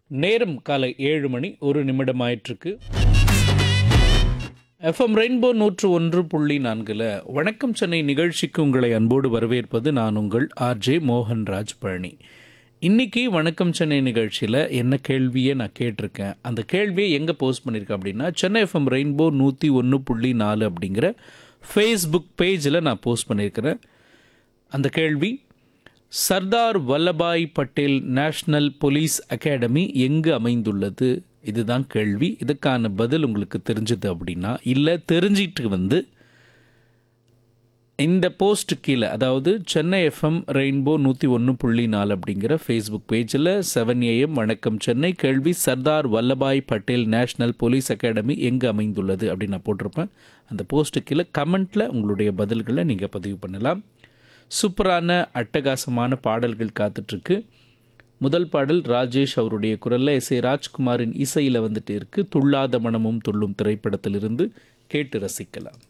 நேரம் காலை ஏழு மணி ஒரு நிமிடம் ஆயிற்றுக்கு எஃப்எம் ரெயின்போ நூற்று ஒன்று புள்ளி நான்கில் வணக்கம் சென்னை நிகழ்ச்சிக்கு உங்களை அன்போடு வரவேற்பது நான் உங்கள் ஆர்ஜே மோகன்ராஜ் பழனி இன்னைக்கு வணக்கம் சென்னை நிகழ்ச்சியில் என்ன கேள்வியை நான் கேட்டிருக்கேன் அந்த கேள்வியை எங்கே போஸ்ட் பண்ணியிருக்கேன் அப்படின்னா சென்னை எஃப்எம் ரெயின்போ நூற்றி ஒன்று புள்ளி நாலு அப்படிங்கிற ஃபேஸ்புக் பேஜில் நான் போஸ்ட் பண்ணியிருக்கிறேன் அந்த கேள்வி Sardar Vallabhbhai Patel national police academy எங்கு அமைந்துள்ளது இதுதான் கேள்வி இதுக்கான பதில் உங்களுக்கு தெரிஞ்சது அப்படின்னா இல்லை தெரிஞ்சிட்டு வந்து இந்த போஸ்ட் கீழே அதாவது சென்னை எஃப்எம் ரெயின்போ நூற்றி ஒன்று புள்ளி நாலு அப்படிங்கிற ஃபேஸ்புக் பேஜில் செவன் ஏஎம் வணக்கம் சென்னை கேள்வி Sardar Vallabhbhai Patel national police academy எங்கு அமைந்துள்ளது அப்படின்னு நான் போட்டிருப்பேன் அந்த போஸ்ட்டு கீழே கமெண்ட்டில் உங்களுடைய பதில்களை நீங்கள் பதிவு பண்ணலாம் சூப்பரான அட்டகாசமான பாடல்கள் காத்துட்ருக்கு முதல் பாடல் ராஜேஷ் அவருடைய குரலில் எஸ் ஏ ராஜ்குமாரின் இசையில் வந்துட்டு இருக்கு துள்ளாத மனமும் துள்ளும் திரைப்படத்திலிருந்து கேட்டு ரசிக்கலாம்